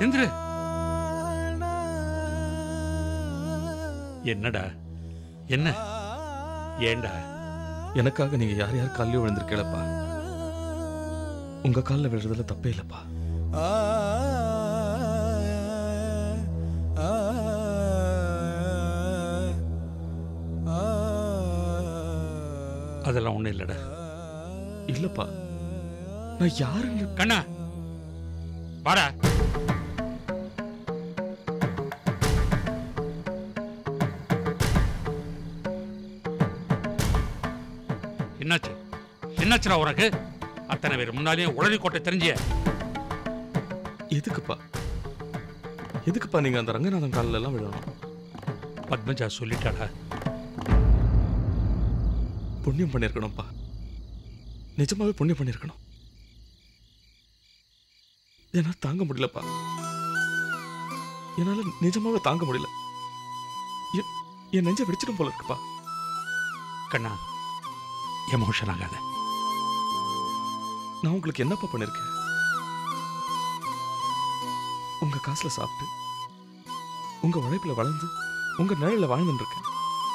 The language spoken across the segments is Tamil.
எந்திரு என்னடா என்ன ஏண்டா எனக்காக நீங்க யார் யார் காலையும் விழுந்திருக்கீங்களப்பா உங்க காலில் விழுறதுல தப்பே இல்லப்பா அதெல்லாம் ஒண்ணும் இல்லடா இல்லப்பா நான் யாருன்னு கண்ணா வாடா என்னாச்சு என்னாச்சுடா உனக்கு அத்தனை பேர் முன்னாலேயும் உளறி கோட்டை தெரிஞ்சிய எதுக்குப்பா எதுக்குப்பா நீங்க அந்த ரங்கநாதன் காலில் எல்லாம் விழணும் பத்மஜா சொல்லிட்டாடா புண்ணியம் பண்ணியிருக்கணும்ப்பா நிஜமாவே புண்ணியம் பண்ணியிருக்கணும் என்னால் தாங்க முடியலப்பா என்னால நிஜமாவே தாங்க முடியல என்- என் நெஞ்ச வெடிச்சிடும் போல இருக்குப்பா கண்ணா எமோஷன் ஆகாத நான் உங்களுக்கு என்னப்பா பண்ணிருக்கேன் உங்க காசுல சாப்பிட்டு உங்க உழைப்புல வளர்ந்து உங்க நிழல்ல வாழ்ந்துட்டு இருக்கேன்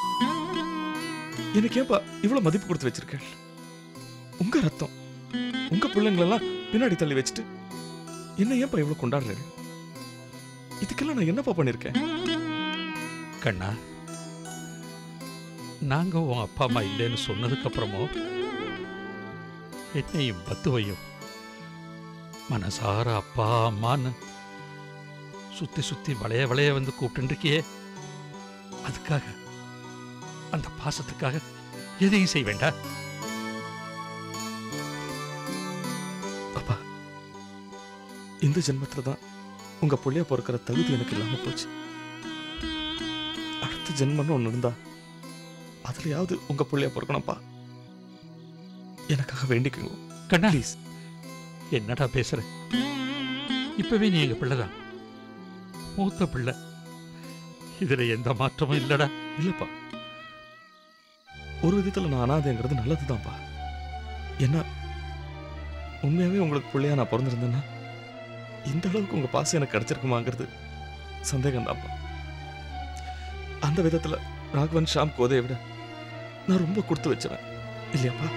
எனக்கு ஏன்பா இவ்வளவு மதிப்பு கொடுத்து வச்சிருக்கேன் உங்க ரத்தம் உங்க பிள்ளைங்களெல்லாம் பின்னாடி தள்ளி வச்சுட்டு என்ன ஏன்பா இவ்வளவு கொண்டாடுறேன் இதுக்கெல்லாம் நான் என்னப்பா பண்ணிருக்கேன் கண்ணா நாங்க உன் அப்பா அம்மா இல்லைன்னு சொன்னதுக்கு அப்புறமும் என்னையும் பத்துவையும் மனசார அப்பா அம்மான்னு சுத்தி சுத்தி வளைய வளைய வந்து கூப்பிட்டுருக்கியே அதுக்காக அந்த பாசத்துக்காக எதையும் செய்ய வேண்டாம் அப்பா இந்த ஜென்மத்துல தான் உங்க புள்ளைய பொறுக்கிற தகுதி எனக்கு இல்லாம போச்சு அடுத்த ஜென்மம்னு ஒண்ணு இருந்தா அதுலயாவது உங்க புள்ளைய பொறுக்கணும்ப்பா எனக்காக வேண்டிக்கங்க கண்ணா ப்ளீஸ் என்னடா பேசுற இப்பவே நீ எங்க பிள்ளைதான் மூத்த பிள்ளை இதுல எந்த மாற்றமும் இல்லடா இல்லப்பா ஒரு விதத்துல நான் அனாதைங்கிறது நல்லதுதான்ப்பா என்ன உண்மையாவே உங்களுக்கு பிள்ளையா நான் பிறந்திருந்தேன்னா இந்த அளவுக்கு உங்க பாசம் எனக்கு கிடைச்சிருக்குமாங்கிறது சந்தேகம் தான்ப்பா அந்த விதத்துல ராகவன் ஷாம் கோதையை விட நான் ரொம்ப கொடுத்து வச்சவன் இல்லையாப்பா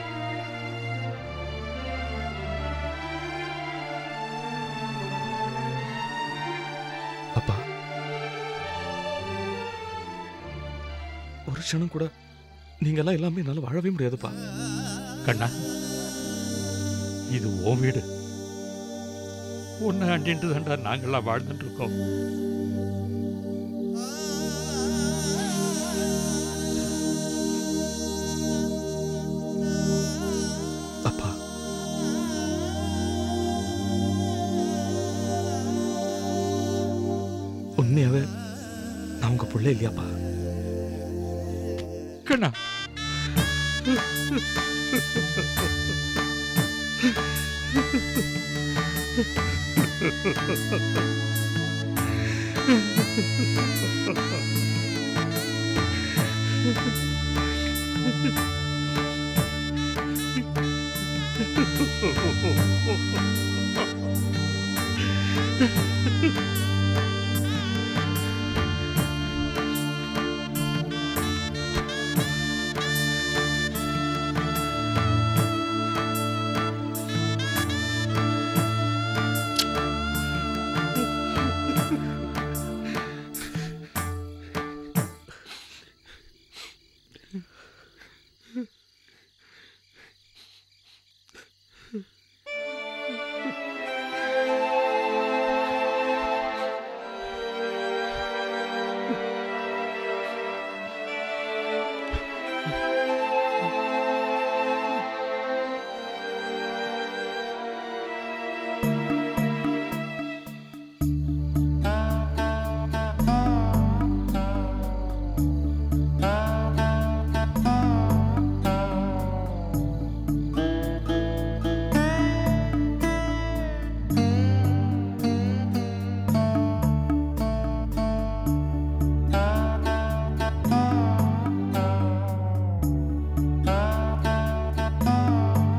அப்பா ஒரு க்ஷணம் கூட நீங்கெல்லாம் எல்லாமே என்னால வாழவே முடியாதுப்பா கண்ணா இது ஓ வீடு உன்னை அண்டிட்டு தாண்டா நாங்கெல்லாம் வாழ்ந்துட்டு இருக்கோம் அப்பா உண்மையாவே நான் உங்க பிள்ளை இல்லையாப்பா கண்ணா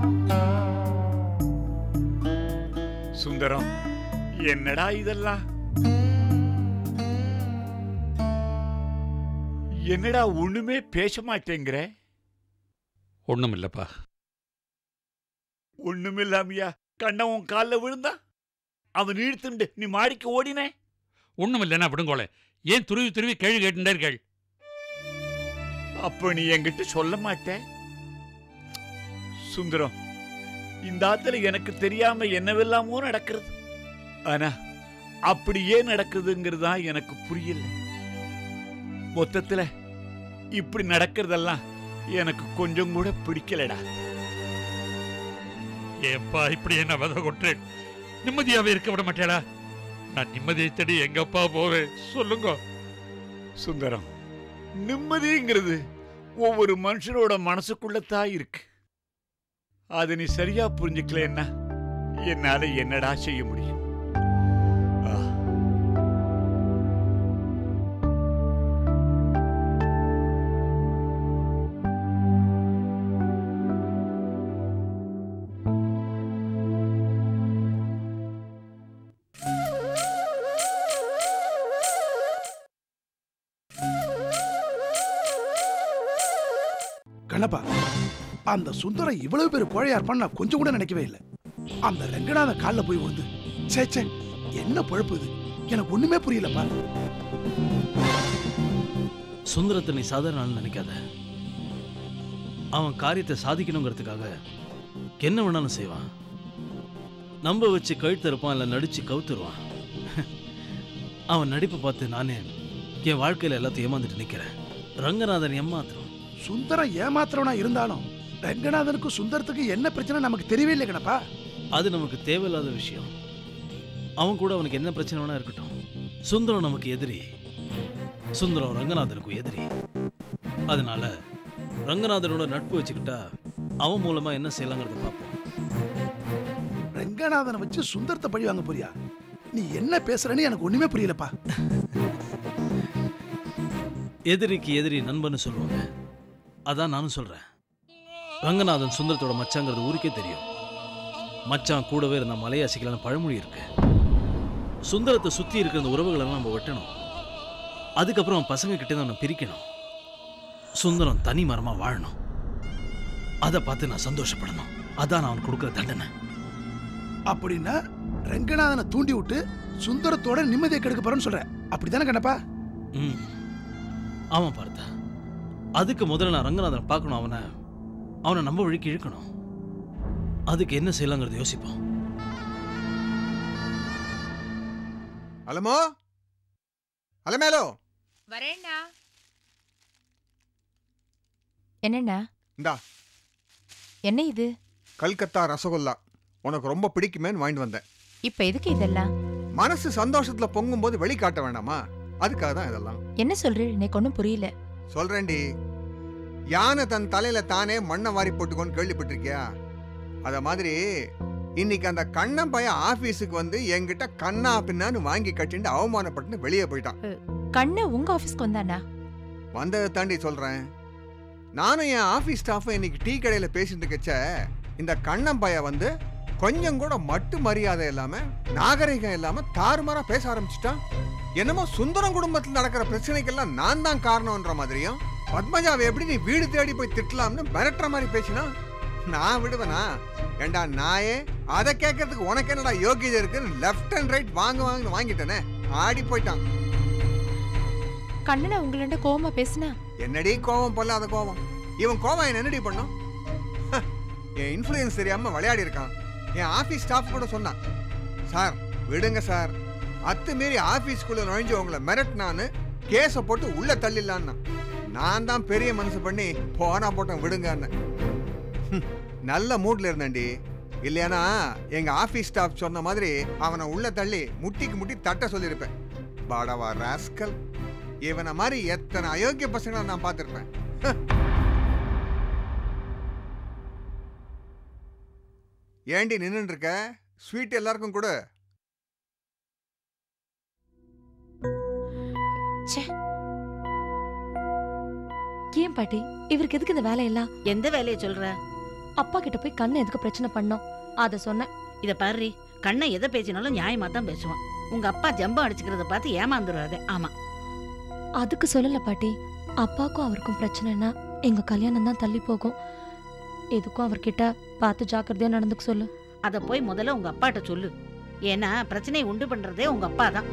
சுந்தரம் என்னடா இதெல்லாம் என்னடா ஒண்ணுமே பேச மாட்டேங்கிற ஒண்ணும் இல்லப்பா ஒண்ணுமில்லாமையா கண்ணன் உன் காலில் விழுந்தா அவன் இழுத்துண்டு நீ மாடிக்கு ஓடினே ஒண்ணும் இல்லைன்னா விடுங்கோளே ஏன் துருவி துருவி கேள்வி கேட்டுட்டீர்கள் அப்ப நீ என்கிட்ட சொல்ல மாட்ட சுந்தரம் இந்த ஆத்துல எனக்கு தெரியாம என்னவெல்லாமோ நடக்கிறது ஆனா அப்படி ஏன் நடக்குதுங்கிறது தான் எனக்கு புரியல மொத்தத்துல இப்படி நடக்கிறதெல்லாம் எனக்கு கொஞ்சம் கூட பிடிக்கலடா ஏப்பா இப்படி என்ன வித கொற்றேன் நிம்மதியாவே இருக்க விட மாட்டேடா நான் நிம்மதியை தேடி எங்கப்பா போவேன் சொல்லுங்க சுந்தரம் நிம்மதிங்கிறது ஒவ்வொரு மனுஷனோட மனசுக்குள்ளத்தான் இருக்கு அதை நீ சரியா புரிஞ்சுக்கலன்னா என்னால என்னடா செய்ய முடியும் ஆ, கண்ணப்பா அந்த சுந்தரம் இவ்வளவு பேர் கோழையா இருப்பான்னு நான் கொஞ்சம் கூட நினைக்கவே இல்லை அந்த ரெங்கநாத காலில் போய் விழுந்து சே சே என்ன பழப்பு இது எனக்கு ஒண்ணுமே புரியலப்பா சுந்தரத்தை நீ சாதாரண ஆள்னு நினைக்காத அவன் காரியத்தை சாதிக்கணுங்கிறதுக்காக என்ன வேணாலும் செய்வான் நம்ப வச்சு கழுத்தறுப்பான் இல்லை நடிச்சு கவுத்துருவான் அவன் நடிப்பை பார்த்து நானே என் வாழ்க்கையில எல்லாத்தையும் ஏமாந்துட்டு நிக்கிறேன் ரங்கநாதன் ஏமாத்திரம் சுந்தரம் ஏமாத்துறவனா இருந்தாலும் ரெங்கநாதனுக்கும் சுந்தரத்துக்கு என்ன பிரச்சனை நமக்கு தெரியவே இல்லை கண்ணப்பா அது நமக்கு தேவையில்லாத விஷயம் அவன் கூட அவனுக்கு என்ன பிரச்சனை வேணா இருக்கட்டும் சுந்தரம் நமக்கு எதிரி சுந்தரம் ரங்கநாதனுக்கும் எதிரி அதனால ரங்கநாதனோட நட்பு வச்சுக்கிட்டா அவன் மூலமா என்ன செய்யலாங்கிறத பார்ப்போம் ரெங்கநாதனை வச்சு சுந்தரத்தை பழி வாங்க போறியா நீ என்ன பேசுறன்னு எனக்கு ஒண்ணுமே புரியலப்பா எதிரிக்கு எதிரி நண்பன்னு சொல்லுவாங்க அதான் நானும் சொல்றேன் ரங்கநாதன் சுந்தரத்தோட மச்சாங்கிறது ஊருக்கே தெரியும் மச்சான் கூடவே இருந்த மலையாசிக்கலான பழமொழி இருக்கு சுந்தரத்தை சுத்தி இருக்கிற அந்த உறவுகளெல்லாம் நம்ம வெட்டணும் அதுக்கப்புறம் அவன் பசங்க கிட்ட அவனை பிரிக்கணும் சுந்தரம் தனி மரமா வாழணும் அதை பார்த்து நான் சந்தோஷப்படணும் அதான் நான் அவனுக்கு கொடுக்குற தண்டனை அப்படின்னா ரெங்கநாதனை தூண்டி விட்டு சுந்தரத்தோட நிம்மதியை கெடுக்க போறேன்னு சொல்ற அப்படிதானே கண்ணப்பா ம் ஆமாம் பார்த்தா அதுக்கு முதல்ல நான் ரங்கநாதனை பார்க்கணும் அவனை அவனை நம்ம வழிக்கு இழுக்கணும் அதுக்கு என்ன செய்யலாங்கிறத யோசிப்போம் அலமோ அலமேலோ வரேண்ணா என்னண்ணா இந்தா என்ன இது கல்கத்தா ரசகுல்லா உனக்கு ரொம்ப பிடிக்குமேன்னு வாங்கிட்டு வந்தேன் இப்ப எதுக்கு இதெல்லாம் மனசு சந்தோஷத்துல பொங்கும்போது வெளிக்காட்ட வேண்டாமா அதுக்காக தான் இதெல்லாம் என்ன சொல்றீள் எனக்கு ஒன்றும் புரியல சொல்றேன்டி யானை தன் தலையில தானே மண்ணை வாரி போட்டுக்கோன்னு கேள்விப்பட்டிருக்கியா அத மாதிரி இன்னைக்கு அந்த கண்ணன் பையன் ஆபீஸுக்கு வந்து என்கிட்ட கண்ணா பின்னான்னு வாங்கி கட்டிட்டு அவமானப்பட்டு வெளியே போயிட்டான் கண்ணு உங்க ஆபீஸ்க்கு வந்தானா வந்ததை தாண்டி சொல்றேன் நானும் என் ஆபீஸ் ஸ்டாஃபும் இன்னைக்கு டீ கடையில பேசிட்டு இருக்கச்ச இந்த கண்ணன் பையன் வந்து கொஞ்சம் கூட மட்டு மரியாதை இல்லாம நாகரிகம் இல்லாம தாறுமாறா பேச ஆரம்பிச்சிட்டான் என்னமோ சுந்தரம் குடும்பத்தில் நடக்கிற பிரச்சனைக்கெல்லாம் நான் தான் காரணம்ன்ற மாதிரியும் பத்மஜாவை எப்படி நீ வீடு தேடி போய் திட்டலாம்னு மிரட்டுற மாதிரி பேசினா நான் விடுவேனா ஏண்டா நாயே அதை கேட்கறதுக்கு உனக்கு என்னடா யோகியதை இருக்குன்னு லெஃப்ட் அண்ட் ரைட் வாங்க வாங்கன்னு வாங்கிட்டேனே ஆடி போயிட்டான் கண்ணனை உங்கள்ட்ட கோவமா பேசுனா என்னடி கோவம் பொல்லாத கோவம் இவன் கோவம் என்ன என்னடி பண்ணும் ஹ, என் இன்ஃப்ளூயன்ஸ் தெரியாம விளையாடி இருக்கான் என் ஆபீஸ் ஸ்டாஃப் கூட சொன்னான் சார் விடுங்க சார் அத்துமீறி ஆபீஸ்க்குள்ள நுழைஞ்சு உங்களை மிரட்டினான்னு கேஸை போட்டு உள்ள தள்ளிடலான்னா நான் தான் பெரிய மனசு பண்ணி போனா போட்டேன் விடுங்கன்னு ஹம், நல்ல மூட்ல இருந்தேன்டி இல்லையானா எங்க ஆபீஸ் ஸ்டாஃப் சொன்ன மாதிரி அவனை உள்ள தள்ளி முட்டிக்கு முட்டி தட்ட சொல்லியிருப்பேன் பாடவா ராஸ்கல் இவனை மாதிரி எத்தனை அயோக்கிய பசங்களை நான் பார்த்துருப்பேன் ஏண்டி நின்னுட்டு இருக்க ஸ்வீட் எல்லாருக்கும் கொடு ஏன் பாட்டி இவருக்கு எதுக்கு இந்த வேலையெல்லாம் எந்த வேலையை சொல்ற அப்பா கிட்ட போய் கண்ணு எதுக்கு பிரச்சனை பண்ணோம் அத சொன்னேன் இத பாரு கண்ணை எதை பேசினாலும் நியாயமா தான் பேசுவான் உங்க அப்பா ஜம்பம் அடிச்சுக்கிறத பார்த்து ஏமாந்துடாத ஆமா அதுக்கு சொல்லல பாட்டி அப்பாவுக்கும் அவருக்கும் பிரச்சனைனா எங்க கல்யாணம் தான் தள்ளி போகும் எதுக்கும் அவர்கிட்ட பார்த்து ஜாக்கிரதையா நடந்துக்க சொல்லு அதை போய் முதல்ல உங்க அப்பாட்ட சொல்லு ஏன்னா பிரச்சனையை உண்டு பண்றதே உங்க அப்பா தான்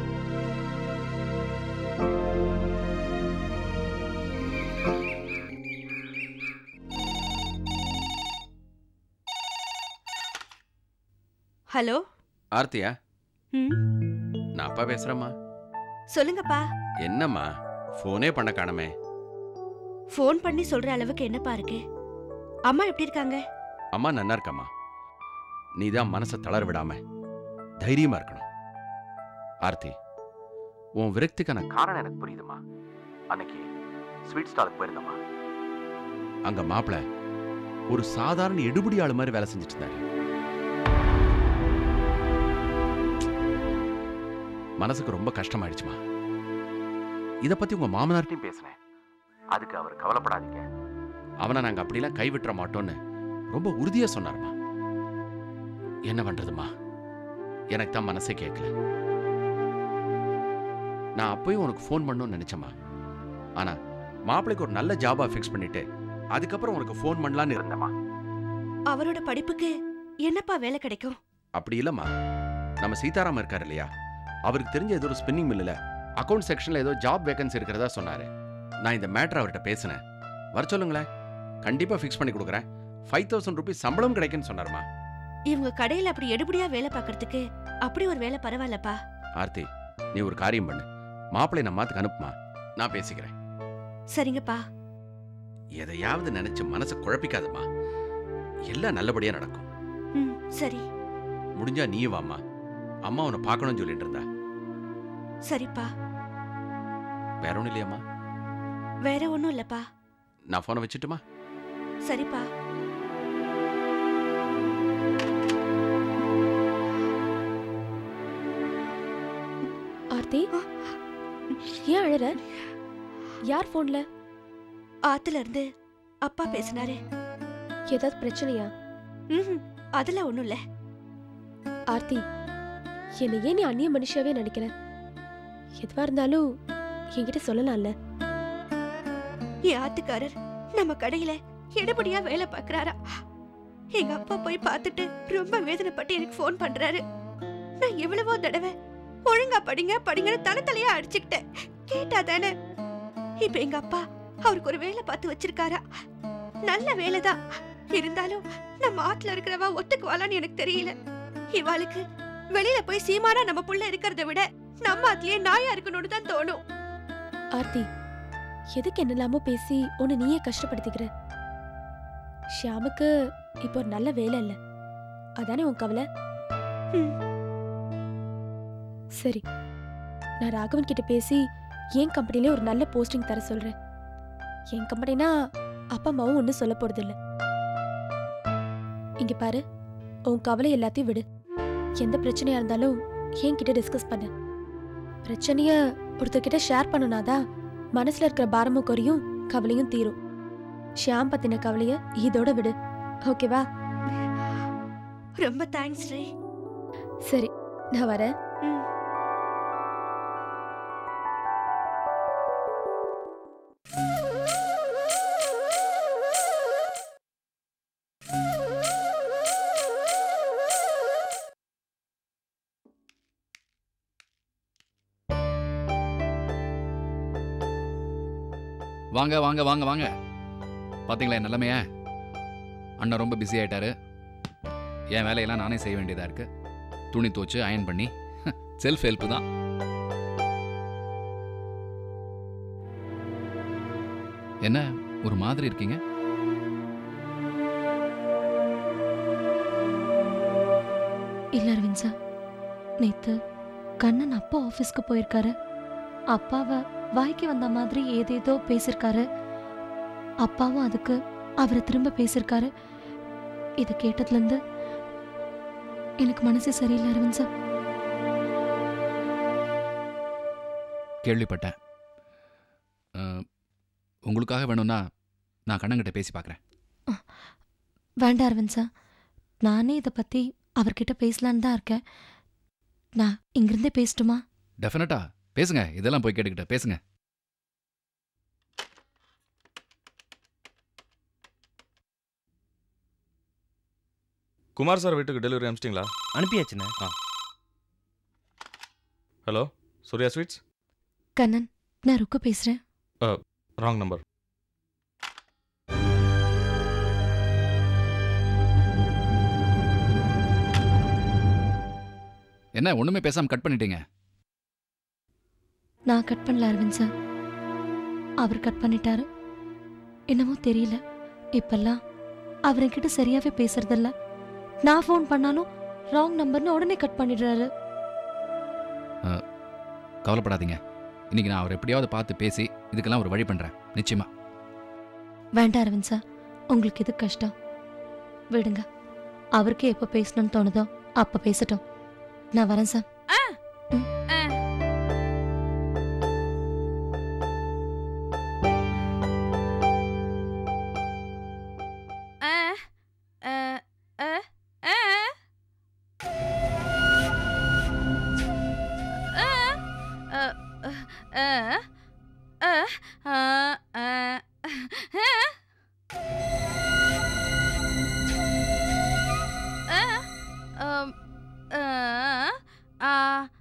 ஹலோ ஆர்த்தியா ம் நான் அப்பா பேசுறேம்மா சொல்லுங்கப்பா என்னம்மா ஃபோனே பண்ண காணமே ஃபோன் பண்ணி சொல்ற அளவுக்கு என்னப்பா இருக்கு அம்மா எப்படி இருக்காங்க அம்மா நன்னா இருக்கம்மா நீ தான் மனசை தளர விடாம தைரியமா இருக்கணும் ஆர்த்தி உன் விரக்திக்கான காரணம் எனக்கு புரியுதுமா அன்னைக்கு ஸ்வீட் ஸ்டாலுக்கு போயிருந்தம்மா அங்க மாப்பிள ஒரு சாதாரண எடுபடி ஆளு மாதிரி வேலை செஞ்சுட்டு இருந்தாரு மனசுக்கு ரொம்ப கஷ்டமாயிடுச்சுமா இத பத்தி உங்க மாமனார்ட்டையும் பேசினேன் அதுக்கு அவர் கவலைப்படாதீங்க அவனை நாங்க அப்படிலாம் கைவிட்டுற மாட்டோம்னு ரொம்ப உறுதியா சொன்னாருமா என்ன பண்றதுமா எனக்கு தான் மனசே கேட்கல நான் அப்பயும் உனக்கு ஃபோன் பண்ணணும்னு நினைச்சேம்மா ஆனா மாப்பிளைக்கு ஒரு நல்ல ஜாபா ஃபிக்ஸ் பண்ணிட்டு அதுக்கப்புறம் உனக்கு ஃபோன் பண்ணலான்னு இருந்தேம்மா அவரோட படிப்புக்கு என்னப்பா வேலை கிடைக்கும் அப்படி இல்லம்மா நம்ம சீதாராமன் இருக்காரு இல்லையா அவருக்கு தெரிஞ்ச ஏதோ ஒரு ஸ்பின்னிங் மில்லில் அக்கவுண்ட் செக்ஷன்ல ஏதோ ஜாப் வேகன்சி இருக்கிறதா சொன்னாரு நான் இந்த மேட்டர் அவர்கிட்ட பேசினேன் வர சொல்லுங்களேன் கண்டிப்பா ஃபிக்ஸ் பண்ணி கொடுக்குறேன் ஃபைவ் தௌசண்ட் ருபீஸ் சம்பளம் கிடைக்குன்னு சொன்னாருமா இவங்க கடையில அப்படி எடுபடியா வேலை பார்க்கறதுக்கு அப்படி ஒரு வேலை பரவாயில்லப்பா ஆர்த்தி நீ ஒரு காரியம் பண்ணு மாப்பிள்ளை நம்ம மாத்துக்கு அனுப்புமா நான் பேசிக்கிறேன் சரிங்கப்பா எதையாவது நினைச்சு மனசை குழப்பிக்காதம்மா எல்லாம் நல்லபடியா நடக்கும் ம் சரி முடிஞ்சா நீயும் வாம்மா அம்மா உன்னை பார்க்கணும்னு சொல்லிட்டு இருந்தா சரிப்பா வேற ஒன்றும் இல்லையாம்மா வேற ஒண்ணும் இல்லப்பா நான் ஃபோனை வச்சுட்டுமா சரிப்பா ஆர்த்தி ஏன் அழற யார் போன்ல ஆத்துல இருந்து அப்பா பேசினாரு ஏதாவது பிரச்சனையா ம் அதெல்லாம் ஒண்ணும் இல்ல ஆர்த்தி என்னை ஏன் நீ அந்நிய மனுஷாவே நினைக்கிற எதுவா இருந்தாலும் என்கிட்ட சொல்லலாம்ல என் ஆத்துக்காரர் நம்ம கடையில எடுபடியா வேலை பார்க்கறாரா எங்க அப்பா போய் பார்த்துட்டு ரொம்ப வேதனைப்பட்டு எனக்கு ஃபோன் பண்றாரு நான் எவ்வளவோ தடவை ஒழுங்கா படிங்க படிங்கன்னு தலை தலையா அடிச்சுக்கிட்டேன் கேட்டா தானே இப்ப எங்க அப்பா அவருக்கு ஒரு வேலை பார்த்து வச்சிருக்காரா நல்ல வேலைதான் இருந்தாலும் நம்ம ஆத்துல இருக்கிறவா ஒத்துக்குவாளான்னு எனக்கு தெரியல இவாளுக்கு வெளியில போய் சீமானா நம்ம புள்ள இருக்கிறத விட நம்ம ஆத்துலயே நாயா இருக்கணும்னு தான் தோணும் ஆர்த்தி எதுக்கு என்னெல்லாமோ பேசி உன்னை நீயே கஷ்டப்படுத்திக்கிற ஷியாமுக்கு இப்போ ஒரு நல்ல வேலை இல்ல அதானே உன் கவலை சரி நான் ராகவன் கிட்ட பேசி என் கம்பெனிலே ஒரு நல்ல போஸ்டிங் தர சொல்றேன் என் கம்பெனினா அப்பா அம்மாவும் ஒன்றும் சொல்ல போறது இல்ல இங்க பாரு உன் கவலை எல்லாத்தையும் விடு எந்த பிரச்சனையா இருந்தாலும் என்கிட்ட டிஸ்கஸ் பண்ணு பிரச்சனைய ஒருத்தர்கிட்ட ஷேர் பண்ணுனாதான் மனசுல இருக்கிற பாரமும் குறையும் கவலையும் தீரும் ஷியாம் பத்தின கவலைய இதோட விடு ஓகேவா ரொம்ப தேங்க்ஸ் ரே சரி நான் வரேன் வாங்க வாங்க வாங்க வாங்க பாத்தீங்களா என் நிலைமைய அண்ணன் ரொம்ப பிஸி ஆயிட்டாரு என் வேலையெல்லாம் நானே செய்ய வேண்டியதா இருக்கு துணி துவச்சு அயன் பண்ணி செல்ஃப் ஹெல்ப் தான் என்ன ஒரு மாதிரி இருக்கீங்க இல்ல அரவிந்த் சார் நேத்து கண்ணன் அப்பா ஆபீஸ்க்கு போயிருக்காரு அப்பாவை வாய்க்கு வந்த மாதிரி ஏதேதோ பேசியிருக்காரு அப்பாவும் அதுக்கு அவரை திரும்ப பேசியிருக்காரு இதை கேட்டதுல இருந்து எனக்கு மனசு சரியில்லை அரவிந்த் சார் கேள்விப்பட்டேன் அஹ், உங்களுக்காக வேணும்னா நான் கண்ணங்கிட்ட பேசி பார்க்குறேன் வேண்டாம் அரவிந்த் சார் நானே இதை பத்தி அவர்கிட்ட பேசலான்னு தான் இருக்கேன் நான் இங்கிருந்தே பேசட்டுமா டெஃபினட்டா பேசுங்க இதெல்லாம் போய் கேட்டுக்கிட்ட பேசுங்க குமார் சார் வீட்டுக்கு டெலிவரி அனுப்பிச்சிட்டிங்களா அனுப்பியாச்சுண்ணே ஆ ஹலோ சூர்யா ஸ்வீட்ஸ் கண்ணன் நான் ருக்கு பேசுறேன் ராங் நம்பர் என்ன ஒண்ணுமே பேசாம கட் பண்ணிட்டீங்க நான் கட் பண்ணல அரவிந்த் சார் அவர் கட் பண்ணிட்டாரு என்னமோ தெரியல இப்பெல்லாம் அவர் என்கிட்ட சரியாவே பேசுறதில்ல நான் ஃபோன் பண்ணாலும் ராங் நம்பர்னு உடனே கட் பண்ணிடுறாரு அஹ், கவலைப்படாதீங்க இன்னைக்கு நான் அவர் எப்படியாவது பார்த்து பேசி இதுக்கெல்லாம் ஒரு வழி பண்றேன் நிச்சயமா வேண்டாம் அரவிந்த் சார் உங்களுக்கு எது கஷ்டம் விடுங்க அவருக்கு எப்போ பேசணும்னு தோணுதோ அப்போ பேசட்டும் நான் வரேன் சார் ஆ